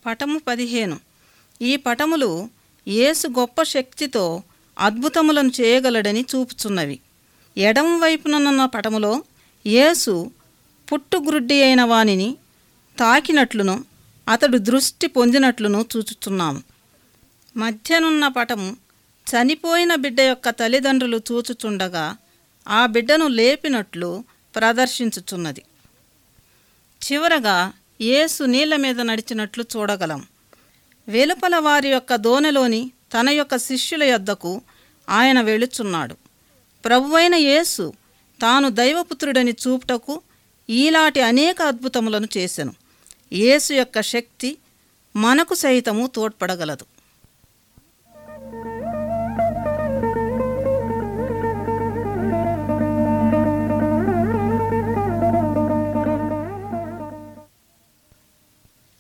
పటము పదిహేను ఈ పటములు యేసు గొప్ప శక్తితో అద్భుతములను చేయగలడని చూపుచున్నవి ఎడమ వైపుననున్న పటములో యేసు పుట్టుగ్రుడ్డి అయిన వానిని తాకినట్లును అతడు దృష్టి పొందినట్లును చూచుచున్నాము మధ్యనున్న పటము చనిపోయిన బిడ్డ యొక్క తల్లిదండ్రులు చూచుచుండగా ఆ బిడ్డను లేపినట్లు ప్రదర్శించుచున్నది చివరగా యేసు నీళ్ల మీద నడిచినట్లు చూడగలం వెలుపల వారి యొక్క దోనెలోని తన యొక్క శిష్యుల యొద్దకు ఆయన వెళుచున్నాడు ప్రభువైన యేసు తాను దైవపుత్రుడని చూపుటకు ఈలాంటి అనేక అద్భుతములను చేసెను యేసు యొక్క శక్తి మనకు సైతము తోడ్పడగలదు